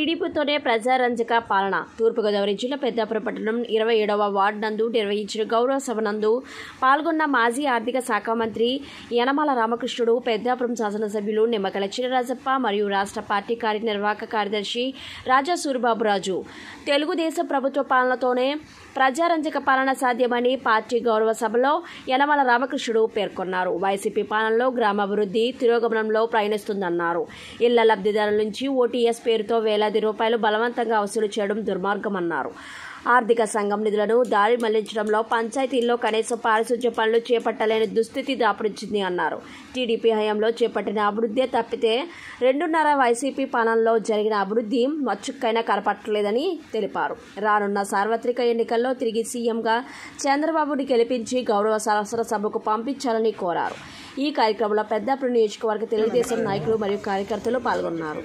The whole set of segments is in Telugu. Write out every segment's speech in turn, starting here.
టీడీపీతోనే ప్రజారంజక పాలన తూర్పుగోదావరి జిల్లా పెద్దాపురం పట్టణం ఇరవై ఏడవ వార్డు నందు నిర్వహించిన గౌరవ సభ నందు పాల్గొన్న మాజీ ఆర్థిక శాఖ మంత్రి యనమల రామకృష్ణుడు పెద్దాపురం శాసనసభ్యులు నిమ్మకల చినరాజప్ప మరియు రాష్ట్ర పార్టీ కార్యనిర్వాహక కార్యదర్శి రాజా సూరిబాబురాజు తెలుగుదేశం ప్రభుత్వ పాలనతోనే ప్రజారంజక పాలన సాధ్యమని పార్టీ గౌరవ సభలో యనమల రామకృష్ణుడు పేర్కొన్నారు వైసీపీ పాలనలో గ్రామాభివృద్ధి తిరోగమనంలో ప్రయాణిస్తుందన్నారు ఇళ్ల లబ్ధిదారుల నుంచి ఓటీఎస్ పేరుతో వేలాది రూపాయలు బలవంతంగా వసూలు చేయడం దుర్మార్గమన్నారు ఆర్థిక సంఘం నిధులను దారి మళ్లించడంలో పంచాయతీల్లో కనీసం పారిశుధ్య పనులు చేపట్టలేని దుస్థితి దాపురించింది అన్నారు టీడీపీ హయాంలో చేపట్టిన అభివృద్ధి తప్పితే రెండున్నర వైసీపీ పాలనలో జరిగిన అభివృద్ధి మచ్చుక్కైనా కనపట్టలేదని తెలిపారు రానున్న సార్వత్రిక ఎన్నికల్లో తిరిగి సీఎంగా చంద్రబాబుని గెలిపించి గౌరవ శాసనసభకు పంపించాలని కోరారు ఈ కార్యక్రమంలో పెద్దాపురం నియోజకవర్గ తెలుగుదేశం నాయకులు మరియు కార్యకర్తలు పాల్గొన్నారు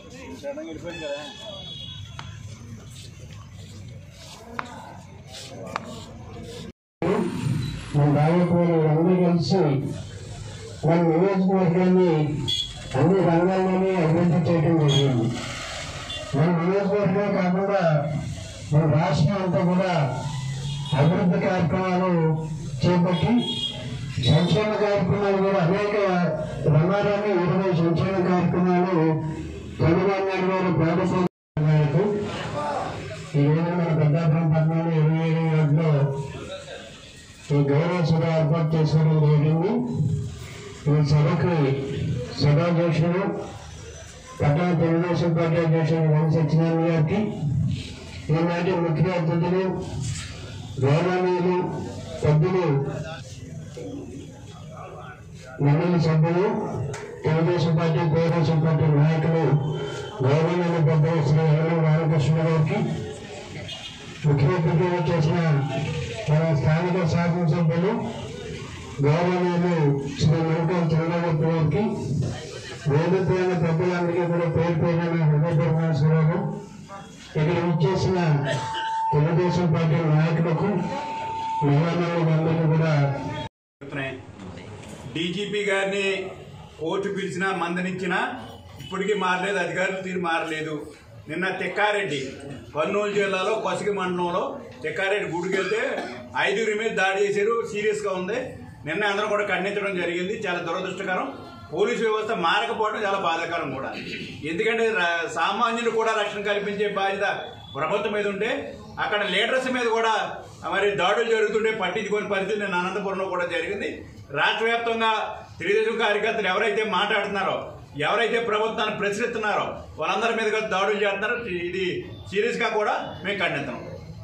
మన రాయపూడి అందరూ కలిసి మన నియోజకవర్గాన్ని అన్ని రంగాల్లోనే అభివృద్ధి చేయడం జరిగింది మన నియోజకవర్గం కాకుండా మన రాష్ట్రం అంతా కూడా అభివృద్ధి కార్యక్రమాలు చేపట్టి సంక్షేమ కార్యక్రమాలు కూడా అనేక రమారాన్ని ఇరవై సంక్షేమ కార్యక్రమాలు చంద్రబాబు నాయుడు గారు ప్రభుత్వం ఈ రోజు మన పెద్దాపురం పట్టణంలో ఇరవై ఏడు వార్డులో ఈ గౌరవ సభ ఏర్పాటు చేసుకోవడం జరిగింది ఈ సభకి సభాధ్యక్షుడు పట్టణ తెలుగుదేశం పార్టీ అధ్యక్షుడు వన్ సత్యనారాయణ గారికి ఈనాటి ముఖ్య అతిథులు గౌరవనీయులు సభ్యులు మండలి సభ్యులు తెలుగుదేశం పార్టీ తెలుగుదేశం పార్టీ నాయకులు గౌరవనీయులు పెద్దలు శ్రీ ఎల్లం రామకృష్ణ గారికి ముఖ్య అతిథిగా చేసిన మన స్థానిక శాసనసభ్యులు గౌరవనీయులు శ్రీ వెంకట చంద్రబాబు గారికి వేదికైన పెద్దలందరికీ కూడా పేరు పేరున హృదయపూర్వక స్వాగతం ఇక్కడ ఇచ్చేసిన తెలుగుదేశం పార్టీ నాయకులకు మహిళలందరికీ కూడా జరుగుతున్నాయి డీజీపీ గారిని కోర్టు పిలిచినా మందనిచ్చినా ఇప్పటికీ మారలేదు అధికారులు తీరు మారలేదు నిన్న తెక్కారెడ్డి కర్నూలు జిల్లాలో కొసగి మండలంలో తెక్కారెడ్డి గుడికి వెళ్తే ఐదుగురి మీద దాడి చేశారు సీరియస్గా ఉంది నిన్న అందరం కూడా ఖండించడం జరిగింది చాలా దురదృష్టకరం పోలీసు వ్యవస్థ మారకపోవడం చాలా బాధాకరం కూడా ఎందుకంటే రా- సామాన్యులు కూడా రక్షణ కల్పించే బాధ్యత ప్రభుత్వం మీద ఉంటే అక్కడ లీడర్స్ మీద కూడా మరి దాడులు జరుగుతుంటే పట్టించుకోని పరిస్థితి నేను అనంతపురంలో కూడా జరిగింది రాష్ట్ర వ్యాప్తంగా తెలుగుదేశం కార్యకర్తలు ఎవరైతే మాట్లాడుతున్నారో ఎవరైతే ప్రభుత్వాన్ని ప్రశ్నిస్తున్నారో వాళ్ళందరి మీద కూడా దాడులు చేస్తున్నారో ఇది సీరియస్గా కూడా మేము ఖండిస్తున్నాం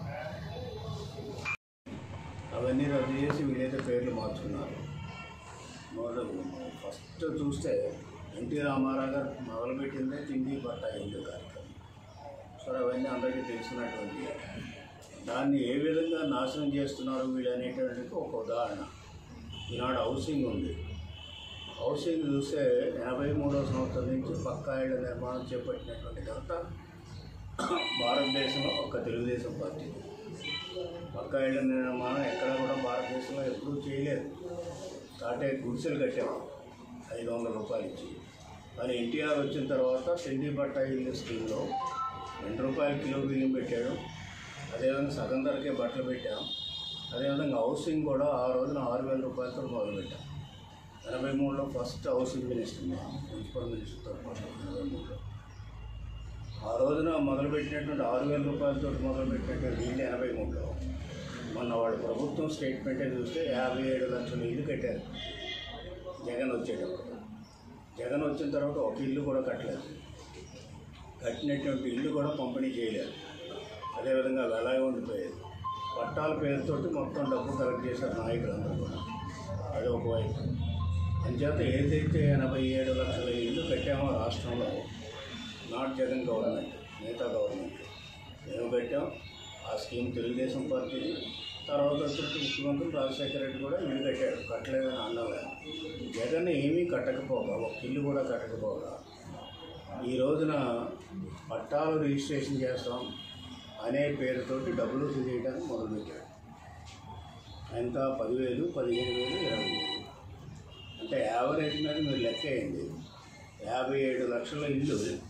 అవన్నీ రద్దు చేసి వీలైతే పేర్లు మార్చుకున్నారు మొదలు ఫస్ట్ చూస్తే ఎన్టీ రామారావు గారు మొదలుపెట్టిందే తిండి బట్ట ఇల్లు కార్యక్రమం సో అవన్నీ అందరికీ తెలిసినటువంటి దాన్ని ఏ విధంగా నాశనం చేస్తున్నారు వీళ్ళు అనేటువంటిది ఒక ఉదాహరణ ఈనాడు హౌసింగ్ ఉంది హౌసింగ్ చూస్తే ఎనభై మూడో సంవత్సరం నుంచి పక్కా ఇళ్ల నిర్మాణం చేపట్టినటువంటి ఘనత భారతదేశంలో ఒక తెలుగుదేశం పార్టీ పక్కా ఇళ్ల నిర్మాణం ఎక్కడ కూడా భారతదేశంలో ఎప్పుడూ చేయలేదు కాటే గుడిసెలు కట్టాము ఐదు వందల రూపాయలు ఇచ్చి కానీ ఎన్టీఆర్ వచ్చిన తర్వాత సెండి బట్ట ఇల్లు స్కీమ్లో రెండు రూపాయల కిలో బియ్యం పెట్టాడు అదేవిధంగా సగం ధరకే బట్టలు పెట్టాం అదేవిధంగా హౌసింగ్ కూడా ఆ రోజున ఆరు వేల రూపాయలతో మొదలుపెట్టాం ఎనభై మూడులో ఫస్ట్ హౌసింగ్ మినిస్టర్ మేము మున్సిపల్ మినిస్టర్తో పాటు ఎనభై మూడులో ఆ రోజున మొదలుపెట్టినటువంటి ఆరు వేల రూపాయలతో మొదలుపెట్టినటువంటి ఇల్లు ఎనభై మూడులో మొన్న వాళ్ళ ప్రభుత్వం స్టేట్మెంటే చూస్తే యాభై ఏడు లక్షల ఇల్లు కట్టారు జగన్ వచ్చేటప్పుడు జగన్ వచ్చిన తర్వాత ఒక ఇల్లు కూడా కట్టలేదు కట్టినటువంటి ఇల్లు కూడా పంపిణీ చేయలేదు అదేవిధంగా అది అలాగే ఉండిపోయేది పట్టాల పేరుతోటి మొత్తం డబ్బు కలెక్ట్ చేశారు నాయకులందరూ కూడా అది ఒకవైపు అంచేత ఏదైతే ఎనభై ఏడు లక్షల ఇల్లు కట్టామో రాష్ట్రంలో నాట్ జగన్ గవర్నమెంట్ మిగతా గవర్నమెంట్ మేము పెట్టాం ఆ స్కీమ్ తెలుగుదేశం పార్టీది తర్వాత వచ్చి ముఖ్యమంత్రి రాజశేఖర రెడ్డి కూడా ఇల్లు కట్టాడు కట్టలేదని అన్నలే జగన్ ఏమీ కట్టకపోగా ఒక ఇల్లు కూడా కట్టకపోగా ఈ రోజున పట్టాలు రిజిస్ట్రేషన్ చేస్తాం అనే పేరుతోటి డబ్బులు వసూలు చేయడానికి మొదలుపెట్టాడు ఎంత పదివేలు పదిహేను వేలు ఇరవై వేలు అంటే యావరేజ్ మీద మీరు లెక్క అయింది యాభై ఏడు లక్షల ఇల్లు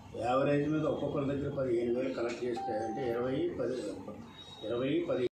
యావరేజ్ మీద ఒక్కొక్కరి దగ్గర పదిహేను వేలు కలెక్ట్ చేస్తే అంటే ఇరవై పది ఇరవై పది